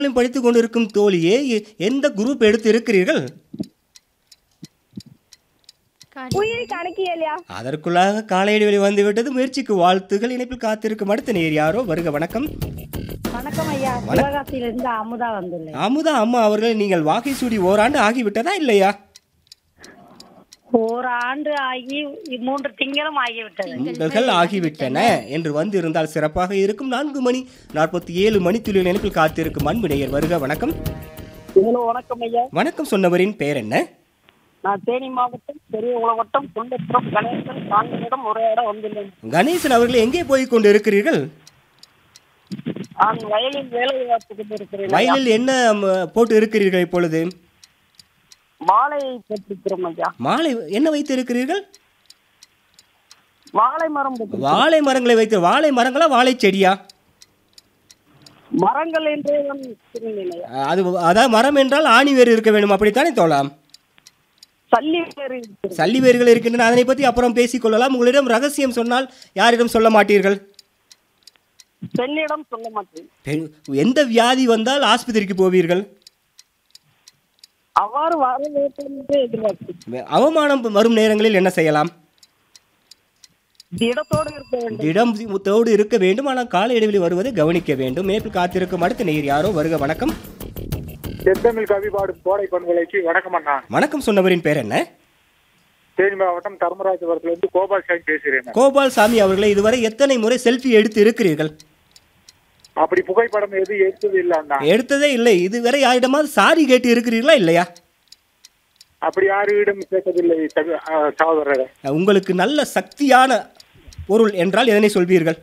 படித்துக் கொண்டிருக்கும் தோழியே எ- எந்த குரூப் எடுத்து இருக்கிறீர்கள் உயிரி கணக்கியலையா அதற்குள்ளாக காலை இடைவெளி வந்துவிட்டது முயற்சிக்கு வாழ்த்துகள் இணைப்பில் காத்திருக்கும் அடுத்த நேர் யாரோ வருக வணக்கம் வணக்கம் ஐயா சிவகாசியிலிருந்து அமுதா வந்துள்ளேன் அமுதா அம்மா அவர்கள் நீங்கள் வாகை சூடி ஓராண்டு ஆகிவிட்டதா இல்லையா ஓராண்டு ஆகி மூன்று திங்களும் ஆகிவிட்டது திங்கள் ஆகிவிட்டன என்று வந்து இருந்தால் சிறப்பாக இருக்கும் நான்கு மணி நாற்பத்தி ஏழு மணித்துளியில் இணைப்பில் காத்திருக்கும் அன்பு நேயர் வருக வணக்கம் ஹலோ வணக்கம் ஐயா வணக்கம் சொன்னவரின் பெயர் என்ன நான் தேனி மாவட்டம் பெரிய உலகட்டம் குண்டப்புறம் கணேசன் தாங்களிடம் உரையாட வந்துள்ளேன் கணேசன் அவர்கள் எங்கே போய் கொண்டு இருக்கிறீர்கள் நான் வயலில் வேலை பார்த்து கொண்டிருக்கிறேன் ஐயா. வயலில் என்ன ம, போட்டு இருக்கிறீர்கள் இப்பொழுது வாழையை போட்டிருக்கிறோம் ஐயா மாலை என்ன வைத்து இருக்கிறீர்கள் வாழை மரம் போட்டு வாழை மரங்களை வைத்து வாழை மரங்களா வாழை செடியா மரங்கள் என்றே நான் சொன்னேன் ஐயா அது அதான் மரம் என்றால் ஆணி வேர் இருக்க வேண்டும் அப்படித்தானே தோலாம் சல்லி வேறு இருக்கிறது. சல்லி வேர்கள் இருக்கின்றன அதனை பற்றி அப்புறம் பேசிக்கொள்ளலாம் உங்களிடம் ரகசியம் சொன்னால் யாரிடம் சொல்ல மாட்டீர்கள் பெண்ணிடம் சொல்ல மாட்டேன் பெ- எந்த வியாதி வந்தால் ஆஸ்பத்திரிக்கு போவீர்கள் அவ்வாறு வர வேண்டும் என்று எதிர்பார்க்கிறேன் அவமானம் வரும் நேரங்களில் என்ன செய்யலாம் திடத்தோடு இருக்க வேண்டும் திடம் தோடு இருக்க வேண்டும் ஆனால் கால இடைவெளி வருவதை கவனிக்க வேண்டும் மேற்பில் காத்திருக்கும் அடுத்த நேர் யாரோ வருக வணக்கம் செந்தமிழ் கவி பாடும் கோடை பண்பலைக்கு வணக்கம் அண்ணா வணக்கம் சொன்னவரின் பேர் என்ன தேனி மாவட்டம் தர்மராஜபுரத்துல இருந்து கோபால் சாமி பேசுறேன் கோபால் சாமி அவர்களை இதுவரை எத்தனை முறை செல்ஃபி எடுத்து இருக்கிறீர்கள் அப்படி புகைப்படம் எதுவும் எடுத்தது இல்ல அண்ணா எடுத்ததே இல்லை இதுவரை யாரிடமாவது சாரி கேட்டு இருக்கிறீர்களா இல்லையா அப்படி யாரிடம் கேட்டதில்லை தவி- ஆ, சகோதரரே உங்களுக்கு நல்ல சக்தியான பொருள் என்றால் எதனை சொல்வீர்கள்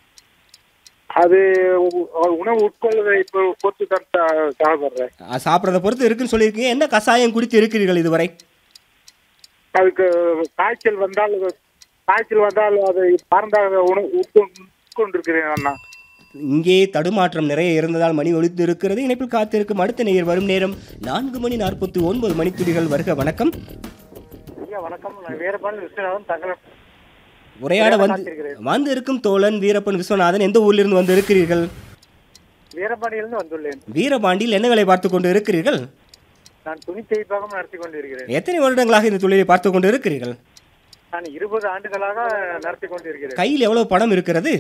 அது உ- உணவு உட்கொள்வதை இப்போ பொறுத்து தான் ச- சகோதரரே அஹ், சாப்பிட்றத பொறுத்து இருக்குன்னு சொல்லியிருக்கீங்க என்ன கஷாயம் குடித்து இருக்கிறீர்கள் இதுவரை அதுக்கு காய்ச்சல் வந்தால் காய்ச்சல் வந்தால் அதை மறந்தாக உணவு உட்கொண்டு உட்கொண்டிருக்கிறேன் அண்ணா இங்கே தடுமாற்றம் நிறைய இருந்ததால் மணி ஒலித்து இருக்கிறது இணைப்பில் காத்திருக்கும் அடுத்த நேயர் வரும் நேரம் நான்கு மணி நாற்பத்தி ஒன்பது மணித்துளிகள் வருக வணக்கம் ஐயா வணக்கம் நான் வீரபாண்டி விஸ்வநாதன் தகவல் உரையாட வந்து வந்து இருக்கும் தோழன் வீரப்பன் விஸ்வநாதன் எந்த ஊரிலிருந்து வந்து இருக்கிறீர்கள் வீரபாண்டியிலிருந்து வந்துள்ளேன் வீரபாண்டியில் என்ன வேலை பார்த்து கொண்டு இருக்கிறீர்கள் நான் துணி தேய்ப்பாகம் நடத்தி கொண்டிருக்கிறேன் எத்தனை வருடங்களாக இந்த தொழிலை பார்த்து கொண்டு இருக்கிறீர்கள் நான் இருபது ஆண்டுகளாக நடத்தி கொண்டிருக்கிறேன் கையில் எவ்வளவு பணம் இருக்கிறது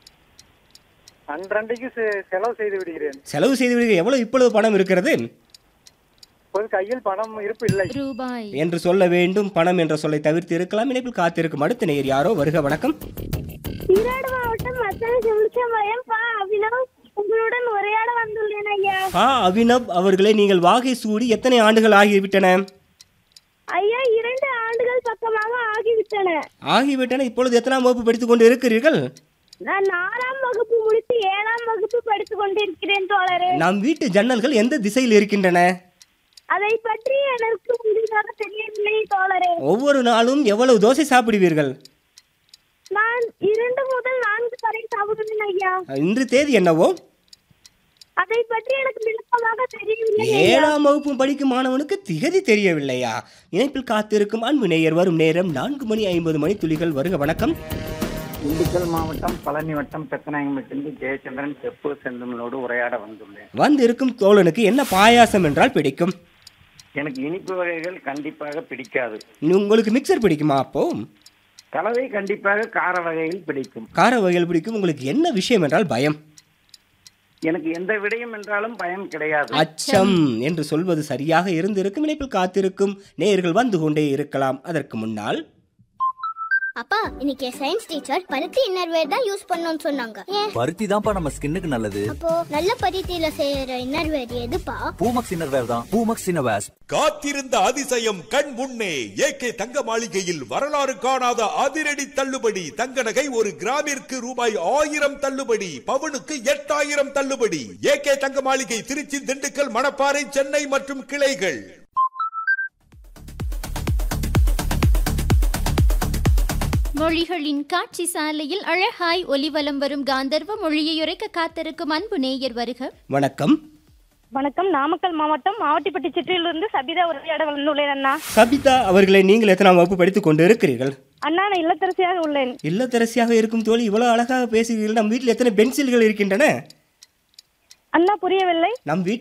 அன்றன்றைக்கு செ- செலவு செய்து விடுகிறேன் செலவு செய்து விடுங்க எவ்வளவு இப்பொழுது பணம் இருக்கிறது இப்போது கையில் பணம் இருப்பு இல்லை ரூபாய் என்று சொல்ல வேண்டும் பணம் என்ற சொல்லை தவிர்த்து இருக்கலாம் இணைப்பில் காத்திருக்கும் அடுத்த நேயர் யாரோ வருக வணக்கம் ஈரோடு மாவட்டம் மத்தன சிம்சமயம் பா அபினவ் உங்களுடன் உரையாட வந்துள்ளேன் ஐயா பா அபினவ் அவர்களே நீங்கள் வாகை சூடி எத்தனை ஆண்டுகள் ஆகிவிட்டன ஐயா இரண்டு ஆண்டுகள் பக்கமாக ஆகிவிட்டன ஆகிவிட்டன இப்பொழுது எத்தனாம் வகுப்பு படித்துக் கொண்டு இருக்கிறீர்கள் நான் நாலாம் வகுப்பு முடித்து ஏழாம் வகுப்பு படித்துக் கொண்டிருக்கிறேன் தோழரே நம் வீட்டு ஜன்னல்கள் எந்த திசையில் இருக்கின்றன அதை பற்றி எனக்கு முழுதாக தெரியவில்லை தோழரே ஒவ்வொரு நாளும் எவ்வளவு தோசை சாப்பிடுவீர்கள் நான் இரண்டு முதல் நான்கு வரை சாப்பிடுவேன் ஐயா இன்று தேதி என்னவோ அதை பற்றி எனக்கு விளக்கமாக தெரியவில்லை ஐயா. ஏழாம் வகுப்பு படிக்கும் மாணவனுக்கு திகதி தெரியவில்லையா இணைப்பில் காத்திருக்கும் அன்பு நேயர் வரும் நேரம் நான்கு மணி ஐம்பது மணி துளிகள் வருக வணக்கம் திண்டுக்கல் மாவட்டம் பழனி வட்டம் பெத்தநாயகம்பட்டிலிருந்து ஜெயச்சந்திரன் செப்பு செந்தமிழோடு உரையாட வந்துள்ளேன் வந்து இருக்கும் தோழனுக்கு என்ன பாயாசம் என்றால் பிடிக்கும் எனக்கு இனிப்பு வகைகள் கண்டிப்பாக பிடிக்காது உங்களுக்கு மிக்சர் பிடிக்குமா அப்போ கலவை கண்டிப்பாக கார வகைகள் பிடிக்கும் கார வகைகள் பிடிக்கும் உங்களுக்கு என்ன விஷயம் என்றால் பயம் எனக்கு எந்த விடயம் என்றாலும் பயம் கிடையாது அச்சம் என்று சொல்வது சரியாக இருந்திருக்கும் இணைப்பில் காத்திருக்கும் நேயர்கள் வந்து கொண்டே இருக்கலாம் அதற்கு முன்னால் அப்பா இன்னைக்கு சயின்ஸ் டீச்சர் பருத்தி இன்னர்வேர் தான் யூஸ் பண்ணணும்னு சொன்னாங்க ஏன் பருத்தி தான்ப்பா நம்ம ஸ்கின்னுக்கு நல்லது அப்போ நல்ல பருத்தியில செய்யற இன்னர்வேர் எதுப்பா பூமக்ஸ் இன்னர்வேர் தான் பூமக்ஸ் இன்னர்வேர்ஸ் காத்திருந்த அதிசயம் கண் முன்னே ஏகே தங்க மாளிகையில் வரலாறு காணாத அதிரடி தள்ளுபடி தங்க நகை ஒரு கிராமிற்கு ரூபாய் ஆயிரம் தள்ளுபடி பவுனுக்கு எட்டாயிரம் தள்ளுபடி ஏகே தங்க மாளிகை திருச்சி திண்டுக்கல் மணப்பாறை சென்னை மற்றும் கிளைகள் மொழிகளின் காட்சி சாலையில் அழகாய் ஒலிவலம் வரும் காந்தர்வ மொழியை உரைக்க காத்திருக்கும் அன்பு நேயர் வருக வணக்கம் வணக்கம் நாமக்கல் மாவட்டம் மாவட்டிப்பட்டி சிற்றிலிருந்து சபிதா உரையாட வந்துள்ளேன் அண்ணா சபிதா அவர்களை நீங்கள் எத்தனாம் வகுப்பு படித்துக் கொண்டு இருக்கிறீர்கள் அண்ணா நான் இல்லத்தரசியாக உள்ளேன் இல்லத்தரசியாக இருக்கும் தோழி இவ்வளவு அழகாக பேசுகிறீர்கள் நம் வீட்டில் எத்தனை பென்சில்கள் இருக்கின்றன அண்ணா புரியவில்லை நம் வீட்டில்